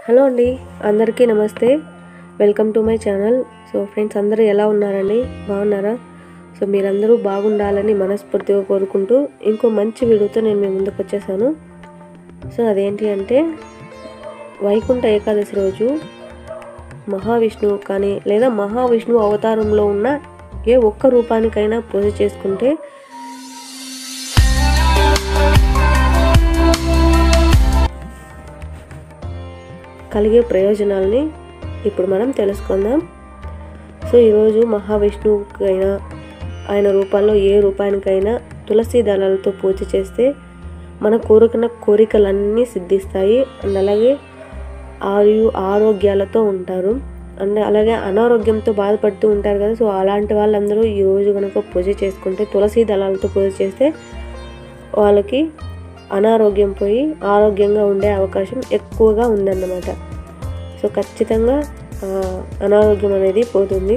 hello అండి అందరికీ నమస్తే welcome to my channel so friends అందరూ ఎలా ఉన్నారండి బాగున్నారా సో మీరందరూ బాగుండాలని మనస్ఫూర్తిగా కోరుకుంటూ ఇంకో మంచి వీడియోతో నేను మీ ముందుకు వచ్చేసాను సో అదేంటి అంటే వైకుంఠ ఏకాదశి రోజు మహావిష్ణువు కానీ లేదా మహావిష్ణువు అవతారంలో ఉన్న ఏ ఒక్క రూపానికైనా పూజ చేసుకుంటే కలిగే ప్రయోజనాలని ఇప్పుడు మనం తెలుసుకుందాం సో ఈరోజు మహావిష్ణువుకైనా ఆయన రూపాల్లో ఏ రూపానికైనా తులసి దళాలతో పూజ చేస్తే మన కోరుకున్న కోరికలన్నీ సిద్ధిస్తాయి అండ్ అలాగే ఆయు ఆరోగ్యాలతో ఉంటారు అండ్ అలాగే అనారోగ్యంతో బాధపడుతూ ఉంటారు కదా సో అలాంటి వాళ్ళందరూ ఈ రోజు కనుక పూజ చేసుకుంటే తులసి దళాలతో పూజ చేస్తే వాళ్ళకి అనారోగ్యం పోయి ఆరోగ్యంగా ఉండే అవకాశం ఎక్కువగా ఉందన్నమాట సో ఖచ్చితంగా ఆ, అనారోగ్యం అనేది పోతుంది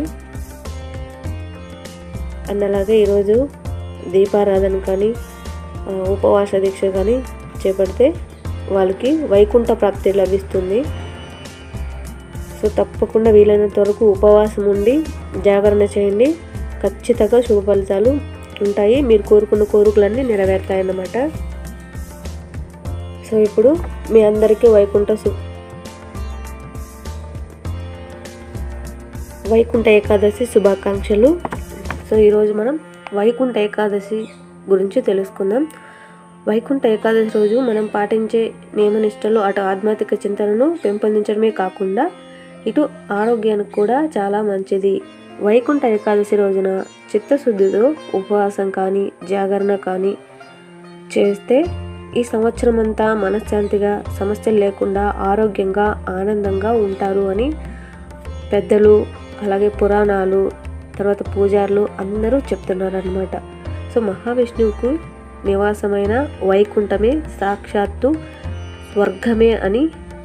అండ్ అలాగే ఈరోజు దీపారాధన కానీ ఆ, ఉపవాస దీక్ష కానీ చేపడితే వాళ్ళకి వైకుంఠ ప్రాప్తి లభిస్తుంది సో తప్పకుండా వీలైనంత వరకు ఉపవాసం ఉండి జాగరణ చేయండి ఖచ్చితంగా శుభ ఫలితాలు ఉంటాయి మీరు కోరుకున్న కోరికలన్నీ నెరవేరుతాయి అన్నమాట సో ఇప్పుడు మీ అందరికీ వైకుంఠ సు వైకుంఠ ఏకాదశి శుభాకాంక్షలు సో ఈరోజు మనం వైకుంఠ ఏకాదశి గురించి తెలుసుకుందాం వైకుంఠ ఏకాదశి రోజు మనం పాటించే నియమనిష్టలు అటు ఆధ్యాత్మిక చింతనను పెంపొందించడమే కాకుండా ఇటు ఆరోగ్యానికి కూడా చాలా మంచిది వైకుంఠ ఏకాదశి రోజున చిత్తశుద్ధితో ఉపవాసం కానీ జాగరణ కానీ చేస్తే ఈ సంవత్సరం అంతా మనశ్శాంతిగా సమస్యలు లేకుండా ఆరోగ్యంగా ఆనందంగా ఉంటారు అని పెద్దలు అలాగే పురాణాలు తర్వాత పూజారులు అందరూ చెప్తున్నారు అనమాట సో మహావిష్ణువుకు నివాసమైన వైకుంఠమే సాక్షాత్తు స్వర్గమే అని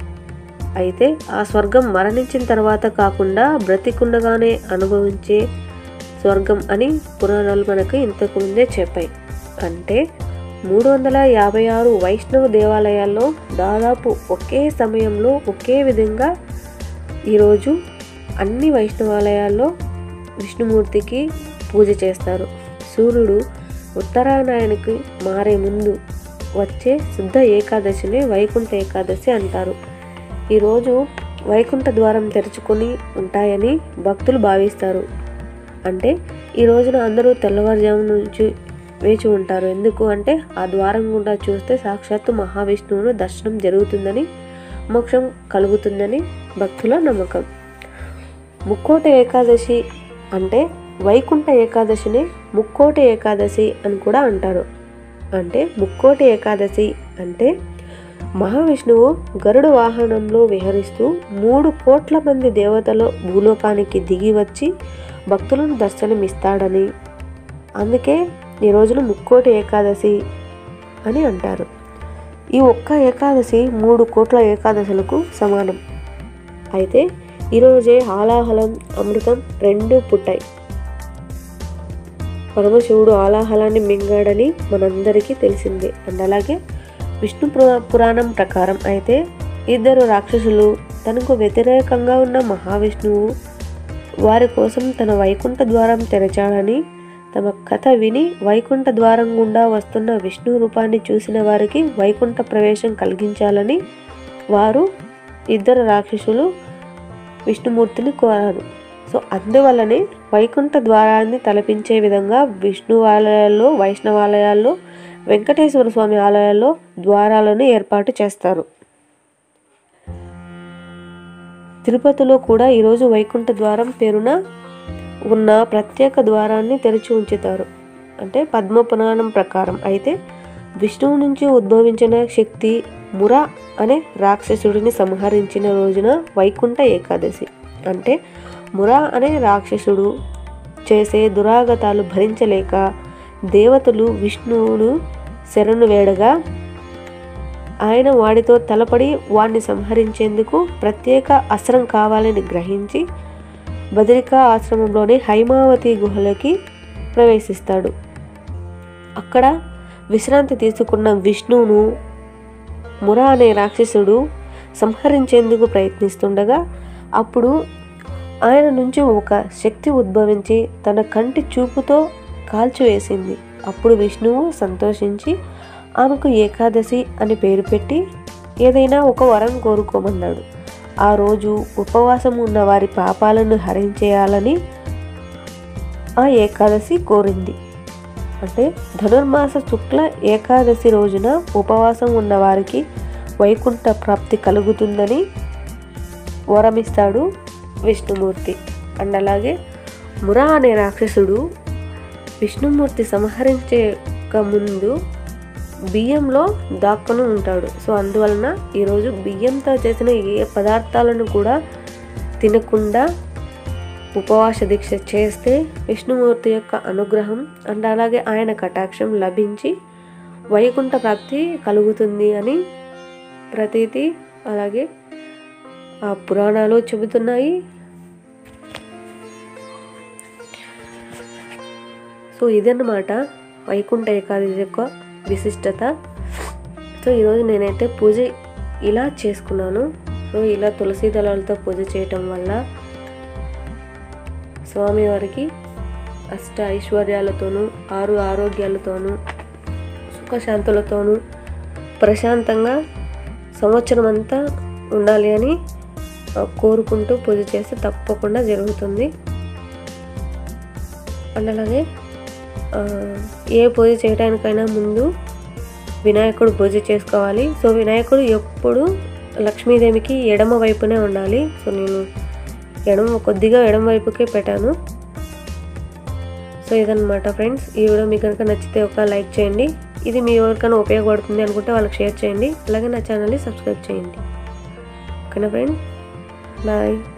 అయితే ఆ స్వర్గం మరణించిన తర్వాత కాకుండా బ్రతికుండగానే అనుభవించే స్వర్గం అని పురాణాలు మనకు ఇంతకు ముందే చెప్పాయి అంటే మూడు వందల యాభై ఆరు వైష్ణవ దేవాలయాల్లో దాదాపు ఒకే సమయంలో ఒకే విధంగా ఈరోజు అన్ని వైష్ణవాలయాల్లో విష్ణుమూర్తికి పూజ చేస్తారు సూర్యుడు ఉత్తరాయణానికి మారే ముందు వచ్చే శుద్ధ ఏకాదశిని వైకుంఠ ఏకాదశి అంటారు ఈరోజు వైకుంఠ ద్వారం తెరుచుకొని ఉంటాయని భక్తులు భావిస్తారు అంటే ఈ రోజున అందరూ తెల్లవారుజాము నుంచి వేచి ఉంటారు ఎందుకు అంటే ఆ ద్వారం గుండా చూస్తే సాక్షాత్తు మహావిష్ణువును దర్శనం జరుగుతుందని మోక్షం కలుగుతుందని భక్తుల నమ్మకం ముక్కోటి ఏకాదశి అంటే వైకుంఠ ఏకాదశిని ముక్కోటి ఏకాదశి అని కూడా అంటారు అంటే ముక్కోటి ఏకాదశి అంటే మహావిష్ణువు గరుడ వాహనంలో విహరిస్తూ మూడు కోట్ల మంది దేవతలు భూలోకానికి దిగి వచ్చి భక్తులను దర్శనమిస్తాడని అందుకే ఈ రోజున ముక్కోటి ఏకాదశి అని అంటారు ఈ ఒక్క ఏకాదశి మూడు కోట్ల ఏకాదశులకు సమానం అయితే ఈరోజే హాలాహలం అమృతం రెండు పుట్టాయి పరమశివుడు ఆలాహలాన్ని మింగాడని మనందరికీ తెలిసిందే అండ్ అలాగే విష్ణు పురా- పురాణం ప్రకారం అయితే ఇద్దరు రాక్షసులు తనకు వ్యతిరేకంగా ఉన్న మహావిష్ణువు వారి కోసం తన వైకుంఠ ద్వారం తెరచాడని తమ కథ విని వైకుంఠ ద్వారం గుండా వస్తున్న విష్ణు రూపాన్ని చూసిన వారికి వైకుంఠ ప్రవేశం కలిగించాలని వారు ఇద్దరు రాక్షసులు విష్ణుమూర్తిని కోరారు సో అందువల్లనే వైకుంఠ ద్వారాన్ని తలపించే విధంగా విష్ణు ఆలయాల్లో వైష్ణవాలయాల్లో వెంకటేశ్వర స్వామి ఆలయాల్లో ద్వారాలను ఏర్పాటు చేస్తారు తిరుపతిలో కూడా ఈరోజు వైకుంఠ ద్వారం పేరున ఉన్న ప్రత్యేక ద్వారాన్ని తెరిచి ఉంచుతారు అంటే పద్మ పురాణం ప్రకారం అయితే విష్ణువు నుంచి ఉద్భవించిన శక్తి ముర అనే రాక్షసుడిని సంహరించిన రోజున వైకుంఠ ఏకాదశి అంటే ముర అనే రాక్షసుడు చేసే దురాగతాలు భరించలేక దేవతలు విష్ణువును శరణు వేడగా ఆయన వాడితో తలపడి వాడిని సంహరించేందుకు ప్రత్యేక అస్త్రం కావాలని గ్రహించి బదరికా ఆశ్రమంలోని హైమావతి గుహలోకి ప్రవేశిస్తాడు అక్కడ విశ్రాంతి తీసుకున్న విష్ణువును ముర అనే రాక్షసుడు సంహరించేందుకు ప్రయత్నిస్తుండగా అప్పుడు ఆయన నుంచి ఒక శక్తి ఉద్భవించి తన కంటి చూపుతో కాల్చివేసింది అప్పుడు విష్ణువు సంతోషించి ఆమెకు ఏకాదశి అని పేరు పెట్టి ఏదైనా ఒక వరం కోరుకోమన్నాడు ఆ రోజు ఉపవాసం ఉన్న వారి పాపాలను హరించేయాలని ఆ ఏకాదశి కోరింది అంటే ధనుర్మాస శుక్ల ఏకాదశి రోజున ఉపవాసం ఉన్న వారికి వైకుంఠ ప్రాప్తి కలుగుతుందని వరమిస్తాడు విష్ణుమూర్తి అండ్ అలాగే మురా అనే రాక్షసుడు విష్ణుమూర్తి సంహరించక ముందు బియ్యంలో దాక్కుని ఉంటాడు సో అందువలన ఈరోజు బియ్యంతో చేసిన ఏ పదార్థాలను కూడా తినకుండా ఉపవాస దీక్ష చేస్తే విష్ణుమూర్తి యొక్క అనుగ్రహం అండ్ అలాగే ఆయన కటాక్షం లభించి వైకుంఠ ప్రాప్తి కలుగుతుంది అని ప్రతీతి అలాగే ఆ పురాణాలు చెబుతున్నాయి సో ఇదన్నమాట వైకుంఠ ఏకాదశి యొక్క విశిష్టత సో ఈరోజు నేనైతే పూజ ఇలా చేసుకున్నాను సో ఇలా తులసి దళాలతో పూజ చేయటం వల్ల స్వామివారికి అష్ట ఐశ్వర్యాలతోనూ ఆరు ఆరోగ్యాలతోనూ సుఖశాంతులతోనూ ప్రశాంతంగా సంవత్సరం అంతా ఉండాలి అని ఆ, కోరుకుంటూ పూజ చేస్తే తప్పకుండా జరుగుతుంది అండ్ అలాగే ఆ, ఏ పూజ చేయడానికైనా ముందు వినాయకుడు పూజ చేసుకోవాలి సో వినాయకుడు ఎప్పుడు లక్ష్మీదేవికి ఎడమ వైపునే ఉండాలి సో నేను ఎడమ కొద్దిగా ఎడమ వైపుకే పెట్టాను సో ఇదన్నమాట ఫ్రెండ్స్ ఈ వీడియో మీకు కనుక నచ్చితే ఒక లైక్ చేయండి ఇది మీ ఎవరికైనా ఉపయోగపడుతుంది అనుకుంటే వాళ్ళకి షేర్ చేయండి అలాగే నా ఛానల్ని సబ్స్క్రైబ్ చేయండి ఓకేనా ఫ్రెండ్స్ బాయ్